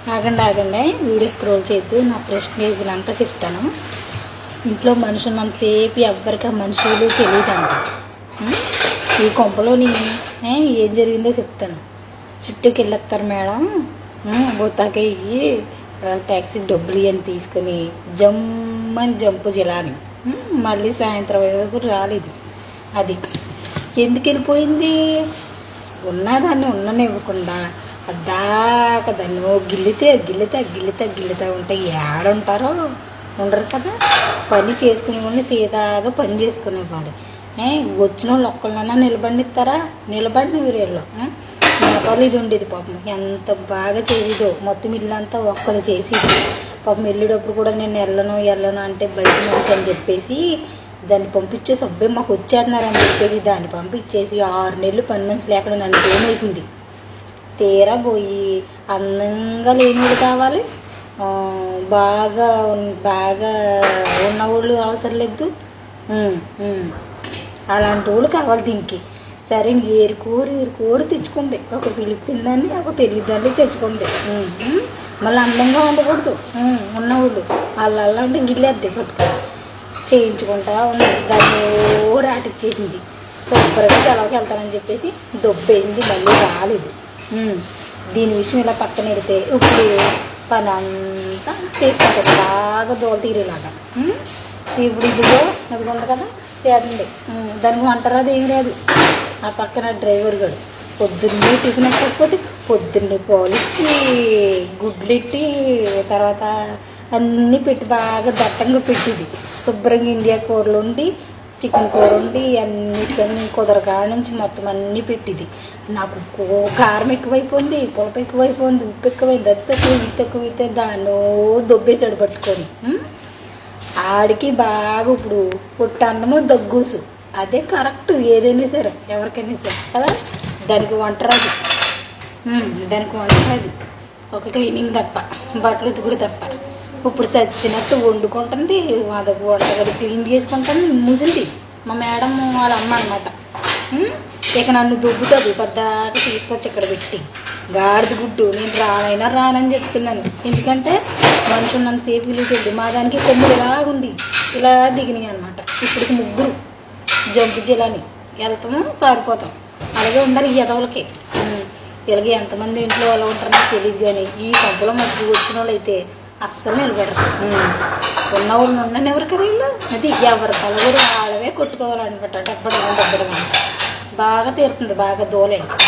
ఆగండి ఆగండి video scroll చేస్తూ నా ప్రెస్టేజ్ని అంతా చెప్తాను ఇంట్లో మనుషులు అంతసేపు ఎవ్వరికి ఆ మనుషులు తెలియదంట ఉం? ఈ కొంపలోని ఏ, ఏం జరిగిందో చెప్తాను చుట్టూకి వెళ్ళొస్తారు మేడం బొత్తాకి ఇయ్యి ట్యాక్సీకి డబ్బులు ఇవన్నీ తీసుకొని జమ్మని జంపు జిలాని ఉం? మళ్ళీ సాయంత్రం వరకు రాలేదు అది ఎందుకు వెళ్ళిపోయింది ఉన్నదాన్ని ఉన్ననివ్వకుండా దాకా దాన్ని ఓ గిల్లితే గిల్లితే గిల్లితే గిల్లితే ఉంటే ఏడుంటారో ఉండరు కదా పని చేసుకునే వాళ్ళని సీదాగా పని చేసుకునే ఇవ్వాలి ఏ, వచ్చిన వాళ్ళు ఒక్కళ్ళన్నా నిలబడిస్తారా నిలబడిన వీళ్ళు మొక్కలు ఇది ఉండేది పాపం ఎంత బాగా చేసేదో మొత్తం ఇల్లంతా ఒక్కరు చేసేది పాపం వెళ్ళేటప్పుడు కూడా నేను వెళ్ళను వెళ్ళను అంటే బయట నుంచి అని చెప్పేసి దాన్ని పంపించేసి అబ్బాయి మాకు వచ్చేస్తున్నారని చెప్పేసి దాన్ని పంపించేసి ఆరు నెలలు పని మనిషి లేకుండా నన్ను తోమేసింది తీరా పోయి అందంగా లేనివాడు కావాలి ఆ, బాగా ఉన్- బాగా ఉన్నవాళ్ళు అవసరం లేదు ఉమ్, ఉమ్. అలాంటి వాళ్ళు కావాలి దీనికి సరే ఏరుకోరు ఏరుకోరు తెచ్చుకుంది ఒక ఫిలిపిన్ దాన్ని ఒక తెలుగు దాన్ని తెచ్చుకుంది ఉమ్, ఉమ్. మళ్ళీ అందంగా ఉండకూడదు ఉమ్, ఉన్నవాళ్ళు వాళ్ళు అలాంటి గిల్లేద్ది పట్టుకొని చేయించుకుంటా ఉంది దాన్ని ఓ రాటిచ్చేసింది శుభ్రంగా సెలవుకి వెళ్తానని చెప్పేసి దొబ్బేసింది మళ్ళీ రాలేదు ఉమ్. దీని విషయం ఇలా పక్కన పెడితే ఇప్పుడు పని అంతా చేసుకుంటుంది బాగా దోల తీరేలాగా ఉమ్. ఇప్పుడు ఇదిగో అది ఉంది కదా చేతండి ఉమ్. దానికి వంట రాదు ఏం రాదు ఆ పక్కన డ్రైవర్ గారు పొద్దున్నే టిఫిన్ ఎక్కకపోతే పొద్దున్నే పాలిచ్చి గుడ్లు ఇట్టి తర్వాత అన్నీ పెట్టి బాగా దట్టంగా పెట్టింది శుభ్రంగా ఇండియా కూరలు వండి చికెన్ కూర వండి అన్నిటికన్నీ కుదరకాడ నుంచి మొత్తం అన్నీ పెట్టింది నాకు కో- కారం ఎక్కువైపోయింది పులప ఎక్కువైపోయింది ఉప్పు ఎక్కువైంది అది తక్కువ ఇది తక్కువ అయితే దాన్ని దొబ్బేశాడు పట్టుకొని ఉం? ఆడికి బాగా ఇప్పుడు పొట్టు అన్నము దగ్గూసు అదే కరెక్ట్ ఏదైనా సరే ఎవరికైనా సరే కదా దానికి వంట రాదు ఉమ్, దానికి వంట రాదు ఒక క్లీనింగ్ తప్ప బట్టలు ఉతుకుడు తప్ప ఇప్పుడు చచ్చినట్టు వండుకుంటుంది అది వంటగది క్లీన్ చేసుకుంటుంది ముసింది మా మేడం వాళ్ళ అమ్మ అనమాట ఇక నన్ను దుబ్బుతుంది పద్దాక తీసుకొచ్చి ఇక్కడ పెట్టి గాడిద గుడ్డు నేను రానైనా రానని చెప్తున్నాను ఎందుకంటే మనుషులు నన్ను సేపు తెలియదు మా దానికి కొమ్ములు ఇలాగుండి ఇలా దిగినాయి అనమాట ఇప్పటికి ముగ్గురు జంపు జిల్లాని వెళ్తాము పారిపోతాం అలాగే ఉండాలి ఈ ఎదవలకి ఉమ్, ఇలాగే ఎంతమంది ఇంట్లో అలా ఉంటారో నాకు తెలియదు కానీ ఈ పంపులో మధ్య వచ్చిన వాళ్ళు అయితే అస్సలు నిలబడరు ఉమ్, ఉన్న వాళ్ళు ఉండని ఎవరు కదా వీళ్ళు అది ఎవరి తల కూడా వాళ్ళవే కొట్టుకోవాలన్నమాట డబ్బడం డబ్బడం బాగా తీరుతుంది బాగా దోలే